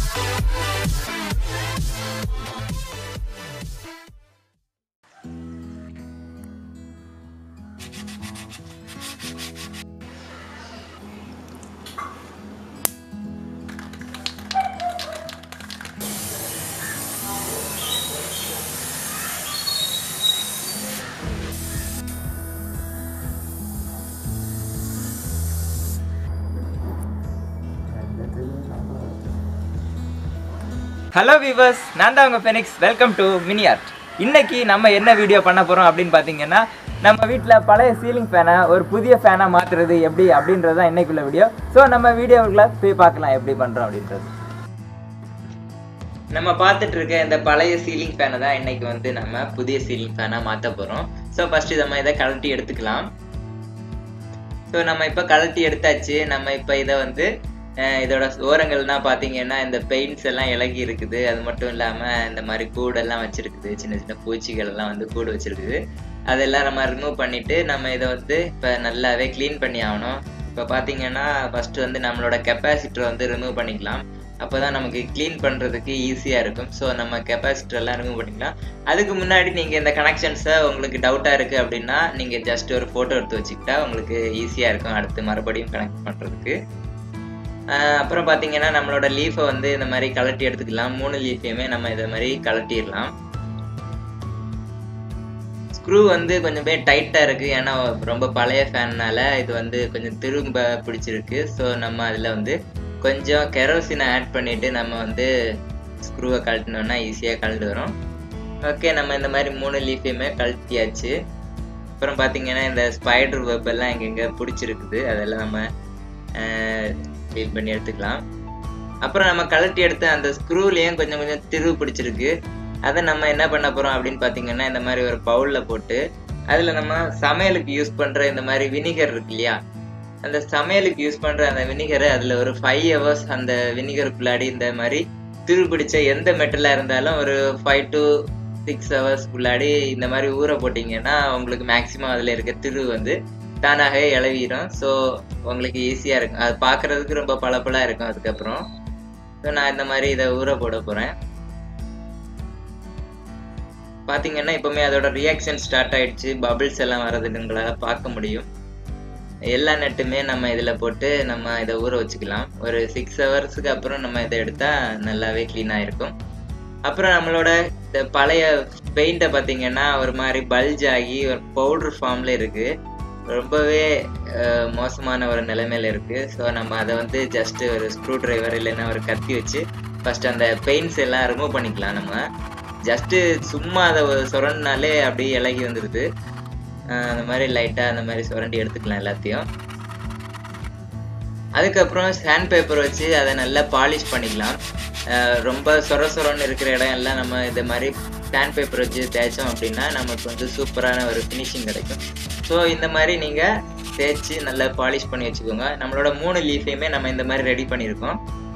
hello viewers நான் தான் உங்கள் Phoenix welcome to mini art இன்னைக்கு நம்ம என்ன வீடியோ பண்ண போகிறோம் அப்படின்னு பார்த்தீங்கன்னா நம்ம வீட்டில் பழைய சீலிங் ஃபேனை ஒரு புதிய ஃபேனாக மாற்றுறது எப்படி அப்படின்றது தான் இன்னைக்குள்ள வீடியோ ஸோ நம்ம வீடியோக்குள்ள போய் பார்க்கலாம் எப்படி பண்ணுறோம் அப்படின்றது நம்ம பார்த்துட்டு இருக்க இந்த பழைய சீலிங் ஃபேனை தான் இன்னைக்கு வந்து நம்ம புதிய சீலிங் ஃபேனாக மாற்ற போகிறோம் ஸோ ஃபஸ்ட்டு நம்ம இதை கழட்டி எடுத்துக்கலாம் ஸோ நம்ம இப்போ கழட்டி எடுத்தாச்சு நம்ம இப்போ இதை வந்து அஹ், இதோட ஓரங்கள்லாம் பார்த்தீங்கன்னா இந்த பெயிண்ட்ஸ் எல்லாம் இலகி இருக்குது அது மட்டும் இல்லாமல் இந்த மாதிரி கூடெல்லாம் வச்சிருக்குது சின்ன சின்ன பூச்சிகள் எல்லாம் வந்து கூடு வச்சிருக்குது அதெல்லாம் நம்ம ரிமூவ் பண்ணிட்டு நம்ம இதை வந்து இப்போ நல்லாவே க்ளீன் பண்ணி ஆகணும் இப்போ பார்த்தீங்கன்னா ஃபர்ஸ்ட் வந்து நம்மளோட கெப்பாசிட்டரை வந்து ரிமூவ் பண்ணிக்கலாம் அப்போ தான் நமக்கு க்ளீன் பண்ணுறதுக்கு ஈஸியாக இருக்கும் ஸோ நம்ம கெப்பாசிட்டர் எல்லாம் ரிமூவ் பண்ணிக்கலாம் அதுக்கு முன்னாடி நீங்கள் இந்த கனெக்ஷன்ஸை உங்களுக்கு டவுட்டாக இருக்குது அப்படின்னா நீங்கள் ஜஸ்ட் ஒரு ஃபோட்டோ எடுத்து வச்சுக்கிட்டா உங்களுக்கு ஈஸியாக இருக்கும் அடுத்து மறுபடியும் கனெக்ட் பண்ணுறதுக்கு அப்புறம் பார்த்தீங்கன்னா நம்மளோட லீஃபை வந்து இந்த மாதிரி கலட்டி எடுத்துக்கலாம் மூணு லீஃபையுமே நம்ம இதை மாதிரி கலட்டிடலாம் ஸ்க்ரூ வந்து கொஞ்சம் பேர் டைட்டாக இருக்குது ஏன்னா ரொம்ப பழைய ஃபேன்னால இது வந்து கொஞ்சம் திரும்ப பிடிச்சிருக்கு ஸோ நம்ம அதில் வந்து கொஞ்சம் கெரோசினை ஆட் பண்ணிவிட்டு நம்ம வந்து ஸ்க்ரூவை கழட்டினோம்னா ஈஸியாக கழட்டு வரும் ஓகே நம்ம இந்த மாதிரி மூணு லீஃபையுமே கழட்டியாச்சு அப்புறம் பார்த்தீங்கன்னா இந்த ஸ்பைடர் வெப் எல்லாம் எங்கெங்கே பிடிச்சிருக்குது அதெல்லாம் நம்ம க்ளீன் பண்ணி எடுத்துக்கலாம் அப்புறம் நம்ம கழட்டி எடுத்த அந்த ஸ்க்ரூலேயும் கொஞ்சம் கொஞ்சம் திரு பிடிச்சிருக்கு அதை நம்ம என்ன பண்ண போகிறோம் அப்படின்னு பார்த்தீங்கன்னா இந்த மாதிரி ஒரு பவுலில் போட்டு அதில் நம்ம சமையலுக்கு யூஸ் பண்ணுற இந்த மாதிரி வினிகர் இருக்கு இல்லையா அந்த சமையலுக்கு யூஸ் பண்ணுற அந்த வினிகரை அதில் ஒரு ஃபைவ் ஹவர்ஸ் அந்த வினிகருக்குள்ளாடி இந்த மாதிரி திரு பிடிச்ச எந்த மெட்டலாக இருந்தாலும் ஒரு ஃபைவ் டு சிக்ஸ் ஹவர்ஸ்க்குள்ளாடி இந்த மாதிரி ஊற போட்டிங்கன்னா உங்களுக்கு மேக்ஸிமம் அதில் இருக்க திரு வந்து தானாகவே இளவிடும் ஸோ உங்களுக்கு ஈஸியாக இருக்கும் அது பார்க்குறதுக்கு ரொம்ப பளபளா இருக்கும் அதுக்கப்புறம் ஸோ நான் இந்த மாதிரி இதை ஊற போட போகிறேன் பார்த்தீங்கன்னா இப்போவுமே அதோட ரியாக்ஷன் ஸ்டார்ட் ஆயிடுச்சு பபிள்ஸ் எல்லாம் வர்றதுன்னு உங்களால் பார்க்க முடியும் எல்லா நட்டுமே நம்ம இதில் போட்டு நம்ம இதை ஊற வச்சுக்கலாம் ஒரு சிக்ஸ் ஹவர்ஸுக்கு அப்புறம் நம்ம இதை எடுத்தால் நல்லாவே க்ளீனாக இருக்கும் அப்புறம் நம்மளோட இந்த பழைய பெயிண்ட்டை பார்த்தீங்கன்னா ஒரு மாதிரி பல்ஜ் ஆகி ஒரு பவுடர் ஃபார்மில் இருக்குது ரொம்பவே அஹ், மோசமான ஒரு நிலைமையில இருக்குது ஸோ நம்ம அதை வந்து ஜஸ்ட் ஒரு ஸ்க்ரூ டிரைவர் இல்லைன்னா ஒரு கத்தி வச்சு ஃபர்ஸ்ட் அந்த பெயிண்ட்ஸ் எல்லாம் ரிமூவ் பண்ணிக்கலாம் நம்ம ஜஸ்ட்டு சும்மா அதை ஒரு சுரண்டினாலே அப்படியே இலகி வந்துடுது அஹ், அந்த மாதிரி லைட்டாக அந்த மாதிரி சுரண்டி எடுத்துக்கலாம் எல்லாத்தையும் அதுக்கப்புறம் சாண்ட் பேப்பர் வச்சு அதை நல்லா பாலிஷ் பண்ணிக்கலாம் அஹ் ரொம்ப சொர சொரன்னு இருக்கிற இடம் எல்லாம் நம்ம இந்த மாதிரி சாண்ட் பேப்பர் வச்சு தேய்ச்சோம் அப்படின்னா நமக்கு வந்து சூப்பரான ஒரு ஃபினிஷிங் கிடைக்கும் ஸோ இந்த மாதிரி நீங்கள் தேய்ச்சி நல்லா பாலிஷ் பண்ணி வச்சுக்கோங்க நம்மளோட மூணு லீஃபையுமே நம்ம இந்த மாதிரி ரெடி பண்ணியிருக்கோம்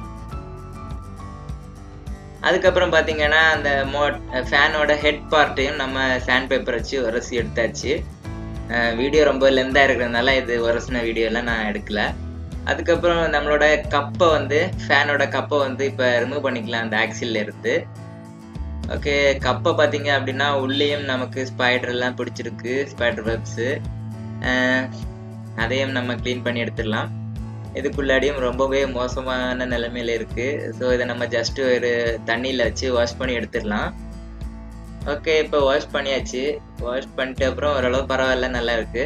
அதுக்கப்புறம் பார்த்தீங்கன்னா அந்த மோ ஃபேனோட ஹெட் பார்ட்டையும் நம்ம சாண்ட் பேப்பர் வச்சு உரசி எடுத்தாச்சு வீடியோ ரொம்ப லெந்தாக இருக்கிறதுனால இது உரசின வீடியோலாம் நான் எடுக்கல அதுக்கப்புறம் நம்மளோட கப்பை வந்து ஃபேனோட கப்பை வந்து இப்போ ரிமூவ் பண்ணிக்கலாம் அந்த ஆக்சில்ல இருந்து ஓகே கப்பை பார்த்தீங்க அப்படின்னா உள்ளேயும் நமக்கு ஸ்பைடர் எல்லாம் பிடிச்சிருக்கு ஸ்பைடர் வெப்ஸு அதையும் நம்ம க்ளீன் பண்ணி எடுத்துடலாம் இதுக்குள்ளாடியும் ரொம்பவே மோசமான நிலைமையில இருக்கு ஸோ இதை நம்ம ஜஸ்ட் ஒரு தண்ணியில் வச்சு வாஷ் பண்ணி எடுத்துடலாம் ஓகே இப்போ வாஷ் பண்ணியாச்சு வாஷ் பண்ணிட்டு அப்புறம் ஓரளவு பரவாயில்ல நல்லா இருக்கு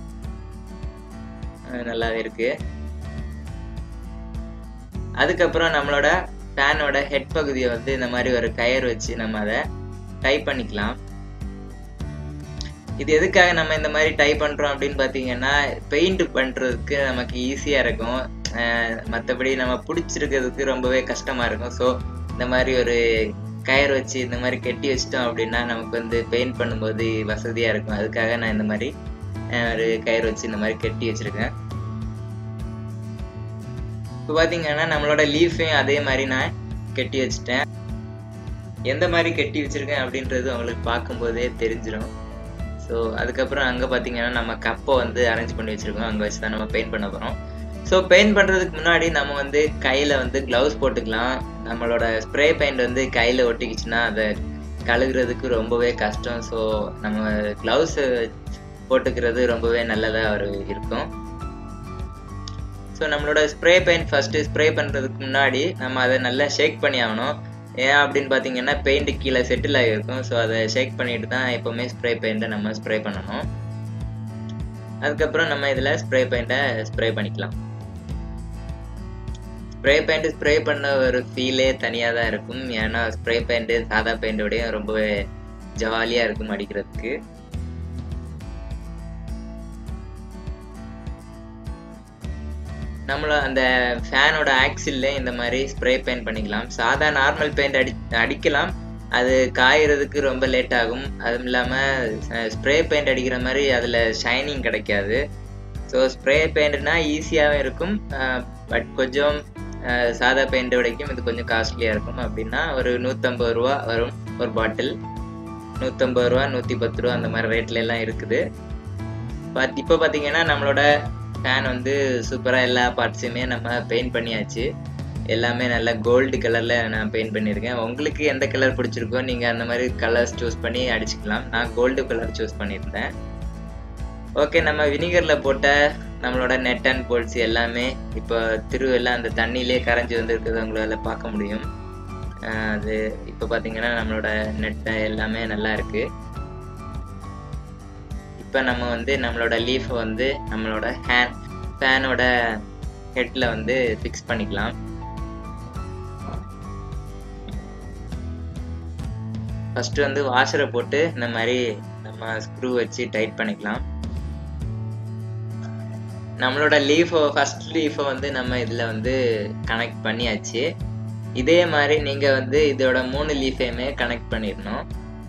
அஹ் நல்லாவே இருக்கு அதுக்கப்புறம் நம்மளோட ஃபேனோட ஹெட் பகுதியை வந்து இந்த மாதிரி ஒரு கயர் வச்சு நம்ம அதை டைப் பண்ணிக்கலாம் இது எதுக்காக நம்ம இந்த மாதிரி டைப் பண்ணுறோம் அப்படின்னு பார்த்தீங்கன்னா பெயிண்ட் பண்ணுறதுக்கு நமக்கு ஈஸியாக இருக்கும் மற்றபடி நம்ம பிடிச்சிருக்கிறதுக்கு ரொம்பவே கஷ்டமாக இருக்கும் ஸோ இந்த மாதிரி ஒரு கயர் வச்சு இந்த மாதிரி கட்டி வச்சிட்டோம் அப்படின்னா நமக்கு வந்து பெயிண்ட் பண்ணும்போது வசதியாக இருக்கும் அதுக்காக நான் இந்த மாதிரி அஹ், ஒரு கயிறு வச்சு இந்த மாதிரி கட்டி வச்சுருக்கேன் இப்போ பார்த்தீங்கன்னா நம்மளோட லீஃபையும் அதே மாதிரி நான் கட்டி வச்சுட்டேன் எந்த மாதிரி கட்டி வச்சிருக்கேன் அப்படின்றது உங்களுக்கு பார்க்கும்போதே தெரிஞ்சிடும் ஸோ அதுக்கப்புறம் அங்கே பார்த்தீங்கன்னா நம்ம கப்பை வந்து அரேஞ்ச் பண்ணி வச்சுருக்கோம் அங்கே வச்சு தான் நம்ம பெயிண்ட் பண்ண போகிறோம் ஸோ பெயிண்ட் பண்ணுறதுக்கு முன்னாடி நம்ம வந்து கையில் வந்து க்ளவுஸ் போட்டுக்கலாம் நம்மளோட ஸ்ப்ரே பெயிண்ட் வந்து கையில் ஒட்டிக்கிச்சுன்னா அதை கழுகுறதுக்கு ரொம்பவே கஷ்டம் ஸோ நம்ம க்ளவுஸ் போட்டுக்கிறது ரொம்பவே நல்லதாக ஒரு இருக்கும் ஸோ நம்மளோட ஸ்ப்ரே பெயிண்ட் ஃபஸ்ட்டு ஸ்ப்ரே பண்ணுறதுக்கு முன்னாடி நம்ம அதை நல்லா ஷேக் பண்ணி ஆகணும் ஏன் அப்படின்னு பார்த்தீங்கன்னா பெயிண்ட் கீழே செட்டில் ஆகிருக்கும் ஸோ அதை ஷேக் பண்ணிட்டு தான் எப்போவுமே ஸ்ப்ரே பெயிண்ட்டை நம்ம ஸ்ப்ரே பண்ணணும் அதுக்கப்புறம் நம்ம இதில் ஸ்ப்ரே பெயிண்ட்டை ஸ்ப்ரே பண்ணிக்கலாம் ஸ்ப்ரே பெயிண்ட் ஸ்ப்ரே பண்ண ஒரு ஃபீலே தனியாக தான் இருக்கும் ஏன்னா ஸ்ப்ரே பெயிண்ட்டு சாதா பெயிண்டோடையும் ரொம்பவே ஜாலியாக இருக்கும் அடிக்கிறதுக்கு நம்மள அந்த ஃபேனோட ஆக்சில்ல இந்த மாதிரி ஸ்ப்ரே பெயிண்ட் பண்ணிக்கலாம் சாதா நார்மல் பெயிண்ட் அடி அடிக்கலாம் அது காயறதுக்கு ரொம்ப லேட் ஆகும் அதுவும் இல்லாமல் ஸ்ப்ரே பெயிண்ட் அடிக்கிற மாதிரி அதில் ஷைனிங் கிடைக்காது ஸோ ஸ்ப்ரே பெயிண்ட்னா ஈஸியாகவும் இருக்கும் பட் கொஞ்சம் சாதா பெயிண்ட் விடைக்கும் இது கொஞ்சம் காஸ்ட்லியாக இருக்கும் அப்படின்னா ஒரு நூற்றம்பது ரூபா வரும் ஒரு பாட்டில் நூற்றம்பது ரூபா நூற்றி பத்து ரூபா அந்த மாதிரி ரேட்ல எல்லாம் இருக்குது பட் இப்போ பார்த்தீங்கன்னா நம்மளோட ஃபேன் வந்து சூப்பராக எல்லா பார்ட்ஸுமே நம்ம பெயிண்ட் பண்ணியாச்சு எல்லாமே நல்ல கோல்டு கலரில் நான் பெயிண்ட் பண்ணியிருக்கேன் உங்களுக்கு எந்த கலர் பிடிச்சிருக்கோ நீங்கள் அந்த மாதிரி கலர்ஸ் சூஸ் பண்ணி அடிச்சுக்கலாம் நான் கோல்டு கலர் சூஸ் பண்ணியிருந்தேன் ஓகே நம்ம வினிகரில் போட்ட நம்மளோட நெட் அண்ட் போல்ஸ் எல்லாமே இப்போ திருவெல்லாம் அந்த தண்ணியிலே கரைஞ்சி வந்திருக்கிறத உங்களால் பார்க்க முடியும் அது இப்போ பார்த்தீங்கன்னா நம்மளோட நெட்டை எல்லாமே நல்லா இருக்குது இப்போ நம்ம வந்து நம்மளோட லீஃபை வந்து நம்மளோட ஹேண்ட் ஃபேனோட ஹெட்டில் வந்து ஃபிக்ஸ் பண்ணிக்கலாம் ஃபஸ்ட்டு வந்து வாஷரை போட்டு இந்த மாதிரி நம்ம ஸ்க்ரூ வச்சு டைட் பண்ணிக்கலாம் நம்மளோட லீஃபை ஃபஸ்ட் லீஃபை வந்து நம்ம இதில் வந்து கனெக்ட் பண்ணியாச்சு இதே மாதிரி நீங்கள் வந்து இதோட மூணு லீஃபையுமே கனெக்ட் பண்ணிடணும்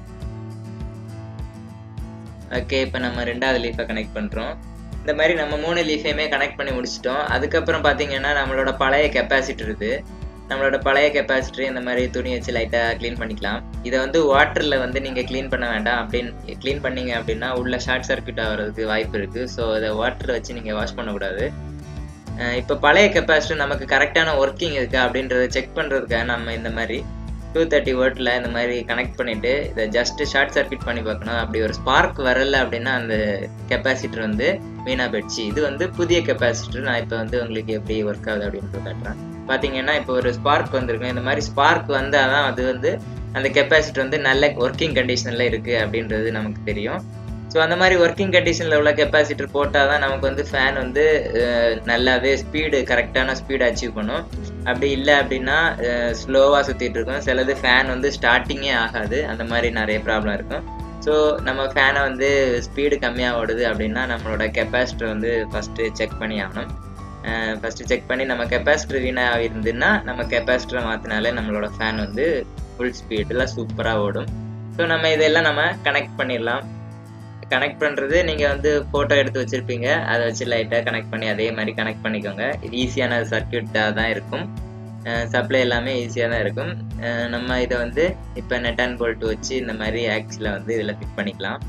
ஓகே இப்போ நம்ம ரெண்டாவது லீஃபை கனெக்ட் பண்ணுறோம் இந்த மாதிரி நம்ம மூணு லீஃபையுமே கனெக்ட் பண்ணி முடிச்சிட்டோம் அதுக்கப்புறம் பார்த்தீங்கன்னா நம்மளோட பழைய கெப்பாசிட்டர் இது நம்மளோட பழைய கெப்பாசிட்டர் இந்த மாதிரி துணி வச்சு லைட்டாக க்ளீன் பண்ணிக்கலாம் இதை வந்து வாட்டரில் வந்து நீங்கள் க்ளீன் பண்ண வேண்டாம் அப்படின்னு க்ளீன் பண்ணீங்க அப்படின்னா உள்ள ஷார்ட் சர்க்கியூட் ஆகிறதுக்கு வாய்ப்பு இருக்குது ஸோ அதை வாட்டரில் வச்சு நீங்கள் வாஷ் பண்ணக்கூடாது இப்போ பழைய கெப்பாசிட்டர் நமக்கு கரெக்டான ஒர்க்கிங் இருக்கா அப்படின்றத செக் பண்ணுறதுக்காக நம்ம இந்த மாதிரி டூ தேர்ட்டி வேர்ட்டில் இந்த மாதிரி கனெக்ட் பண்ணிவிட்டு இதை ஜஸ்ட் ஷார்ட் சர்க்கியூட் பண்ணி பார்க்கணும் அப்படி ஒரு ஸ்பார்க் வரல அப்படின்னா அந்த கெப்பாசிட்டர் வந்து வீணாக போயிடுச்சு இது வந்து புதிய கெப்பாசிட்டர் நான் இப்போ வந்து உங்களுக்கு எப்படி ஒர்க் ஆகுது அப்படின்றது காட்டுறேன் பார்த்தீங்கன்னா இப்போ ஒரு ஸ்பார்க் வந்திருக்கும் இந்த மாதிரி ஸ்பார்க் வந்தால் தான் அது வந்து அந்த கெப்பாசிட்டர் வந்து நல்ல ஒர்க்கிங் கண்டிஷனில் இருக்குது அப்படின்றது நமக்கு தெரியும் ஸோ அந்த மாதிரி ஒர்க்கிங் கண்டிஷனில் உள்ள கெப்பாசிட்டர் போட்டால் தான் நமக்கு வந்து ஃபேன் வந்து நல்லாவே ஸ்பீடு கரெக்டான ஸ்பீடு அச்சீவ் பண்ணும் அப்படி இல்லை அப்படின்னா ஸ்லோவாக சுற்றிட்டு இருக்கும் சிலது ஃபேன் வந்து ஸ்டார்டிங்கே ஆகாது அந்த மாதிரி நிறைய ப்ராப்ளம் இருக்கும் ஸோ நம்ம ஃபேனை வந்து ஸ்பீடு கம்மியாக ஓடுது அப்படின்னா நம்மளோட கெப்பாசிட்டர் வந்து ஃபஸ்ட்டு செக் பண்ணி ஆகணும் ஃபஸ்ட்டு செக் பண்ணி நம்ம கெப்பாசிட்டர் வீணாக இருந்துன்னா நம்ம கெப்பாசிட்டரை மாற்றினாலே நம்மளோட ஃபேன் வந்து ஃபுல் ஸ்பீடில் சூப்பராக ஓடும் ஸோ நம்ம இதெல்லாம் நம்ம கனெக்ட் பண்ணிடலாம் கனெக்ட் பண்ணுறது நீங்கள் வந்து ஃபோட்டோ எடுத்து வச்சுருப்பீங்க அதை வச்சு லைட்டாக கனெக்ட் பண்ணி அதே மாதிரி கனெக்ட் பண்ணிக்கோங்க இது ஈஸியான சர்க்கியூட்டாக தான் இருக்கும் சப்ளை எல்லாமே ஈஸியாக தான் இருக்கும் நம்ம இதை வந்து இப்போ நெட் அண்ட் போல்ட் வச்சு இந்த மாதிரி ஆக்ஸில் வந்து இதில் ஃபிட் பண்ணிக்கலாம்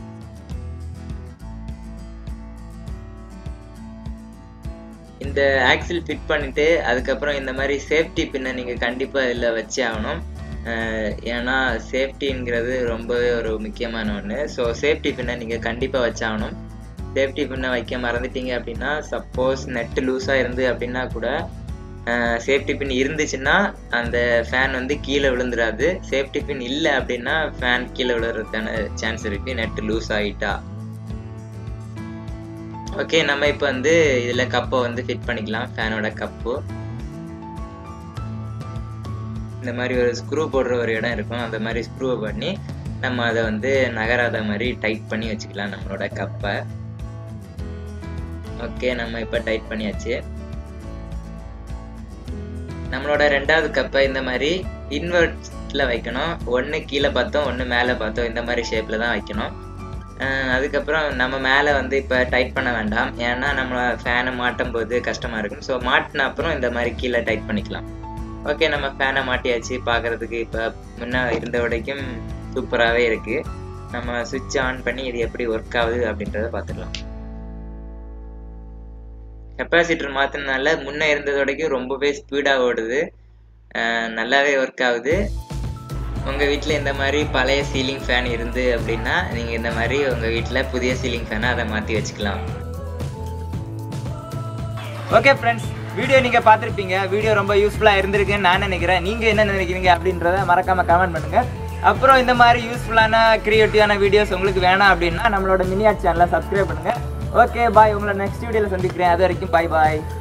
இந்த ஆக்சில் ஃபிட் பண்ணிவிட்டு அதுக்கப்புறம் இந்த மாதிரி சேஃப்டி பின்னை நீங்கள் கண்டிப்பாக இதில் வச்சே ஆகணும் ஏன்னா சேஃப்டிங்கிறது ரொம்பவே ஒரு முக்கியமான ஒன்று ஸோ சேஃப்டி பின்னை நீங்கள் கண்டிப்பாக வச்சாகணும் சேஃப்டி பின்னை வைக்க மறந்துட்டீங்க அப்படின்னா சப்போஸ் நெட்டு லூஸாக இருந்து அப்படின்னா கூட சேஃப்டி பின் இருந்துச்சுன்னா அந்த ஃபேன் வந்து கீழே விழுந்துடாது சேஃப்டி பின் இல்லை அப்படின்னா ஃபேன் கீழே விழுறதுக்கான சான்ஸ் இருக்குது நெட்டு லூஸ் ஆகிட்டா ஓகே நம்ம இப்போ வந்து இதில் கப்பை வந்து ஃபிட் பண்ணிக்கலாம் ஃபேனோட கப்பு இந்த மாதிரி ஒரு ஸ்க்ரூ போடுற ஒரு இடம் இருக்கும் அந்த மாதிரி ஸ்க்ரூவை பண்ணி நம்ம அதை வந்து நகராத மாதிரி டைட் பண்ணி வச்சுக்கலாம் நம்மளோட கப்பை ஓகே நம்ம இப்போ டைட் பண்ணியாச்சு நம்மளோட ரெண்டாவது கப்பை இந்த மாதிரி இன்வெர்ட்ல வைக்கணும் ஒன்று கீழே பார்த்தோம் ஒன்று மேலே பார்த்தோம் இந்த மாதிரி ஷேப்பில் தான் வைக்கணும் அதுக்கப்புறம் நம்ம மேலே வந்து இப்போ டைட் பண்ண வேண்டாம் ஏன்னா நம்ம ஃபேனை மாட்டும் போது கஷ்டமாக இருக்கும் ஸோ மாட்டின அப்புறம் இந்த மாதிரி கீழே டைட் பண்ணிக்கலாம் ஓகே நம்ம ஃபேனை மாட்டியாச்சு பார்க்குறதுக்கு இப்போ முன்னே இருந்த வரைக்கும் சூப்பராகவே இருக்குது நம்ம சுவிட்ச் ஆன் பண்ணி இது எப்படி ஒர்க் ஆகுது அப்படின்றத பார்த்துக்கலாம் கெப்பாசிட்டர் மாற்றினால முன்னே இருந்ததோடைக்கும் ரொம்பவே ஸ்பீடாக ஓடுது அஹ் நல்லாவே ஒர்க் ஆகுது உங்கள் வீட்டில் இந்த மாதிரி பழைய சீலிங் ஃபேன் இருந்து அப்படின்னா நீங்கள் இந்த மாதிரி உங்கள் வீட்டில் புதிய சீலிங் ஃபேனை அதை மாற்றி வச்சுக்கலாம் ஓகே ஃப்ரெண்ட்ஸ் வீடியோ நீங்கள் பார்த்துருப்பீங்க வீடியோ ரொம்ப யூஸ்ஃபுல்லாக இருந்திருக்குன்னு நான் நினைக்கிறேன் நீங்கள் என்ன நினைக்கிறீங்க அப்படின்றத மறக்காமல் கமெண்ட் பண்ணுங்கள் அப்புறம் இந்த மாதிரி யூஸ்ஃபுல்லான க்ரியேட்டிவான வீடியோஸ் உங்களுக்கு வேணாம் அப்படின்னா நம்மளோட மினியாட் சேனலை சப்ஸ்கிரைப் பண்ணுங்கள் ஓகே பாய் உங்களை நெக்ஸ்ட் வீடியோவில் சந்திக்கிறேன் அது வரைக்கும் பாய் பாய்